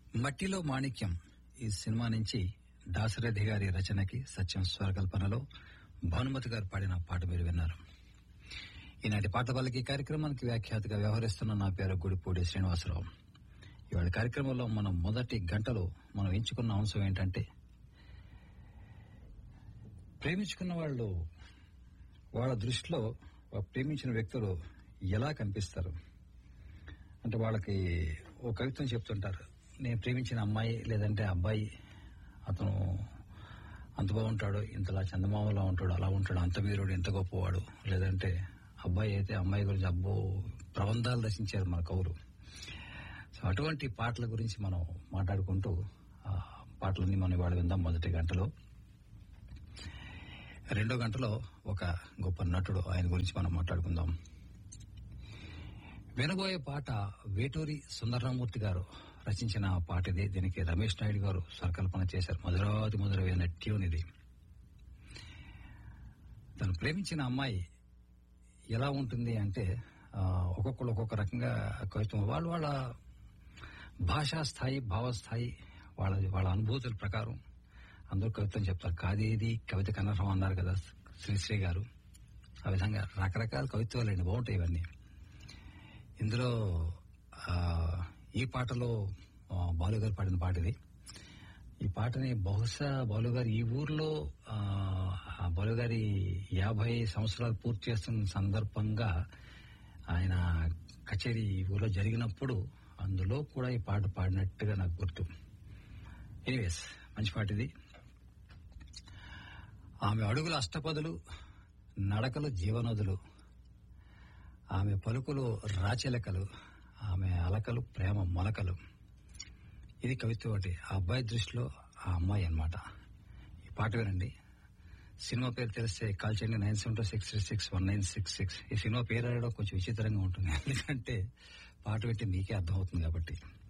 మట్టిలో మాణిక్యం ఈ సినిమా నుంచి దాశరథి గారి రచనకి సత్యం స్వరకల్పనలో భానుమతి గారు పాడిన పాట మీరు విన్నారు ఈనాటి పాట వాళ్ళకి కార్యక్రమానికి వ్యాఖ్యాతగా వ్యవహరిస్తున్న నా పేరు గుడిపూడి శ్రీనివాసరావు ఇవాళ కార్యక్రమంలో మనం మొదటి గంటలో మనం ఎంచుకున్న అంశం ఏంటంటే ప్రేమించుకున్న వాళ్ళు వాళ్ళ దృష్టిలో ఆ ప్రేమించిన వ్యక్తులు ఎలా కనిపిస్తారు అంటే వాళ్ళకి ఓ కవిత్వం చెప్తుంటారు నేను ప్రేమించిన అమ్మాయి లేదంటే అబ్బాయి అతను అంత బాగుంటాడు ఇంతలా చందమామలా ఉంటాడు అలా ఉంటాడు అంత వీరుడు ఇంత గొప్పవాడు లేదంటే అబ్బాయి అయితే అమ్మాయి గురించి అబ్బో ప్రబంధాలు రచించారు మన కవులు సో అటువంటి పాటల గురించి మనం మాట్లాడుకుంటూ ఆ పాటలన్నీ మనం ఇవాళ విందాం మొదటి గంటలో రెండో గంటలో ఒక గొప్ప నటుడు ఆయన గురించి మనం మాట్లాడుకుందాం వినబోయే పాట వేటూరి సుందరరామూర్తి గారు రచించిన పాట ఇది దీనికి రమేష్ నాయుడు గారు స్వరకల్పన చేశారు మధురాతి మధురమైన ట్యూన్ ఇది తను ప్రేమించిన అమ్మాయి ఎలా ఉంటుంది అంటే ఆ, ఒక్కొక్కరు ఒక్కొక్క రకంగా కవిత్వం వాళ్ళు వాళ్ళ భాషా స్థాయి భావస్థాయి వాళ్ళ వాళ్ళ అనుభూతుల ప్రకారం అందరూ కవిత్వం చెప్తారు కాదేది కవిత కనర్హం అన్నారు కదా శ్రీశ్రీ గారు ఆ విధంగా రకరకాల కవిత్వాలు అండి బాగుంటాయి ఇవన్నీ ఇందులో ఆ, ఈ పాటలో ఆ, బాలు గారు పాడిన పాట ఇది ఈ పాటని బహుశా బాలు గారు ఈ ఊర్లో ఆ, ఆ బాలు గారి యాభై సంవత్సరాలు పూర్తి చేస్తున్న సందర్భంగా ఆయన కచేరీ ఈ ఊర్లో జరిగినప్పుడు అందులో కూడా ఈ పాట పాడినట్టుగా నాకు గుర్తు ఎనీవేస్ మంచి పాట ఇది ఆమె అడుగుల అష్టపదులు నడకలు జీవనదులు ఆమె పలుకులు రాచెలకలు ఆమె అలకలు ప్రేమ మొలకలు ఇది కవిత్వం ఒకటి ఆ అబ్బాయి దృష్టిలో ఆ అమ్మాయి అన్నమాట ఈ పాట వినండి సినిమా పేరు తెలిస్తే కాల్ చేయండి nine seven two six three six one nine six six ఈ సినిమా పేరు అడగడం కొంచెం విచిత్రంగా ఉంటుంది ఎందుకంటే పాట పెట్టి మీకే అర్థమవుతుంది కాబట్టి